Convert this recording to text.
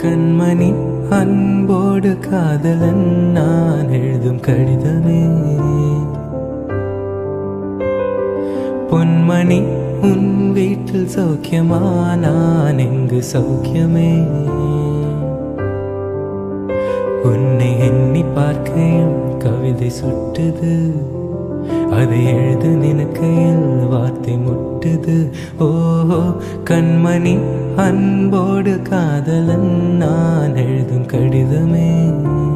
கண்மணி அன்போடு காதலன் நான் எழுதும் கடிதமே பொன்மணி உன் வீட்டில் சௌக்கியமா நான் எங்கு சௌக்கியமே உன்னை எண்ணி பார்க்கையில் கவிதை சுட்டுது அதை எழுது நினைக்கையில் வார்த்தை முட்டுது ஓஹோ கண்மணி அன்போடு காதலன் நான் எழுதும் கடிதமே